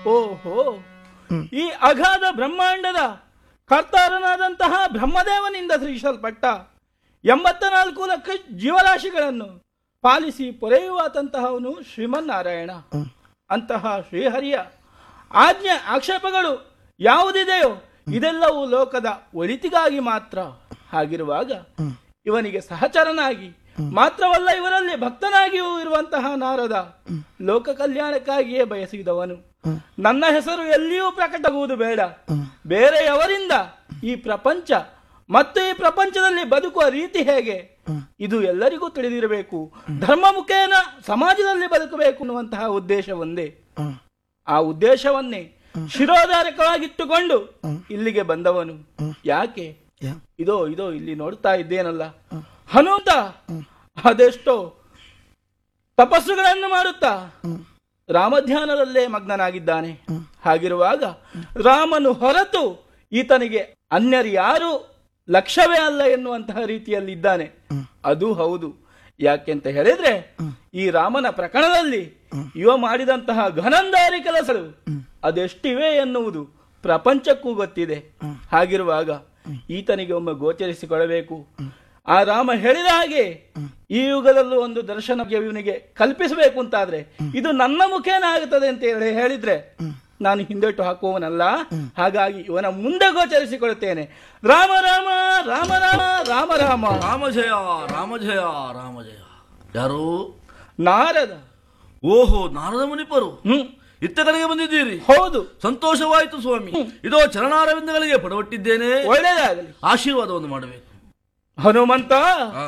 ಓಹೋ ಈ ಅಗಾಧ ಬ್ರಹ್ಮಾಂಡದ ಕರ್ತಾರನಾದಂತಹ ಬ್ರಹ್ಮದೇವನಿಂದ ಸೃಜಿಸಲ್ಪಟ್ಟ ಎಂಬತ್ತ ನಾಲ್ಕು ಲಕ್ಷ ಜೀವರಾಶಿಗಳನ್ನು ಪಾಲಿಸಿ ಪೊರೆಯುವಾತಂತಹವನು ಶ್ರೀಮನ್ನಾರಾಯಣ ಅಂತಹ ಶ್ರೀಹರಿಯ ಆಜ್ಞೆ ಆಕ್ಷೇಪಗಳು ಯಾವುದಿದೆಯೋ ಇದೆಲ್ಲವೂ ಲೋಕದ ಒಳಿತಿಗಾಗಿ ಮಾತ್ರ ಹಾಗಿರುವಾಗ ಇವನಿಗೆ ಸಹಚರನಾಗಿ ಮಾತ್ರವಲ್ಲ ಇವರಲ್ಲಿ ಭಕ್ತನಾಗಿಯೂ ಇರುವಂತಹ ನಾರದ ಲೋಕ ಕಲ್ಯಾಣಕ್ಕಾಗಿಯೇ ಬಯಸಿದವನು ನನ್ನ ಹೆಸರು ಎಲ್ಲಿಯೂ ಪ್ರಕಟಗುವುದು ಬೇಡ ಬೇರೆಯವರಿಂದ ಈ ಪ್ರಪಂಚ ಮತ್ತು ಈ ಪ್ರಪಂಚದಲ್ಲಿ ಬದುಕುವ ರೀತಿ ಹೇಗೆ ಇದು ಎಲ್ಲರಿಗೂ ತಿಳಿದಿರಬೇಕು ಧರ್ಮ ಮುಖೇನ ಸಮಾಜದಲ್ಲಿ ಬದುಕಬೇಕು ಅನ್ನುವಂತಹ ಉದ್ದೇಶ ಒಂದೇ ಆ ಉದ್ದೇಶವನ್ನೇ ಶಿರೋಧಾರಕವಾಗಿಟ್ಟುಕೊಂಡು ಇಲ್ಲಿಗೆ ಬಂದವನು ಯಾಕೆ ಯಾ- ಇದೋ ಇದೋ ಇಲ್ಲಿ ನೋಡ್ತಾ ಇದ್ದೇನಲ್ಲ ಹನುಮಂತ ಅದೆಷ್ಟೋ ತಪಸ್ಸುಗಳನ್ನು ಮಾಡುತ್ತಾ ರಾಮಧ್ಯಾನದಲ್ಲೇ ಮಗ್ನನಾಗಿದ್ದಾನೆ ಹಾಗಿರುವಾಗ ರಾಮನು ಹೊರತು ಈತನಿಗೆ ಅನ್ಯರು ಯಾರು ಲಕ್ಷ್ಯವೇ ಅಲ್ಲ ಎನ್ನುವಂತಹ ರೀತಿಯಲ್ಲಿ ಇದ್ದಾನೆ ಅದು ಹೌದು ಯಾಕೆಂತ ಹೇಳಿದ್ರೆ ಈ ರಾಮನ ಪ್ರಕರಣದಲ್ಲಿ ಇವ ಮಾಡಿದಂತಹ ಘನಂದಾರಿ ಕೆಲಸಗಳು ಅದೆಷ್ಟಿವೆ ಎನ್ನುವುದು ಪ್ರಪಂಚಕ್ಕೂ ಗೊತ್ತಿದೆ ಹಾಗಿರುವಾಗ ಈತನಿಗೆ ಒಮ್ಮೆ ಗೋಚರಿಸಿಕೊಳ್ಳಬೇಕು ಆ ರಾಮ ಹೇಳಿದ ಹಾಗೆ ಈ ಯುಗದಲ್ಲೂ ಒಂದು ದರ್ಶನ ಇವನಿಗೆ ಕಲ್ಪಿಸಬೇಕು ಅಂತಾದ್ರೆ ಇದು ನನ್ನ ಮುಖೇನ ಆಗುತ್ತದೆ ಅಂತ ಹೇಳಿ ಹೇಳಿದ್ರೆ ನಾನು ಹಿಂದೆಟ್ಟು ಹಾಕುವವನಲ್ಲ ಹಾಗಾಗಿ ಇವನ ಮುಂದೆ ಗೋಚರಿಸಿಕೊಳ್ಳುತ್ತೇನೆ ರಾಮ ರಾಮ ರಾಮ ರಾಮ ರಾಮ ರಾಮ ರಾಮಜಯ ರಾಮಜಯ ರಾಮಜಯ ಯಾರು ನಾರದ ಓಹೋ ನಾರದ ಮುನಿಪರು ಹ್ಮ್ ಇತ್ತ ಕಡೆಗೆ ಬಂದಿದ್ದೀರಿ ಹೌದು ಸಂತೋಷವಾಯಿತು ಸ್ವಾಮಿ ಇದೋ ಚರಣಾರವಿಂದಗಳಿಗೆ ಪಡವಟ್ಟಿದ್ದೇನೆ ಒಳ್ಳೇದಾಗಲಿ ಆಶೀರ್ವಾದವನ್ನು ಮಾಡಬೇಕು ಹನುಮಂತ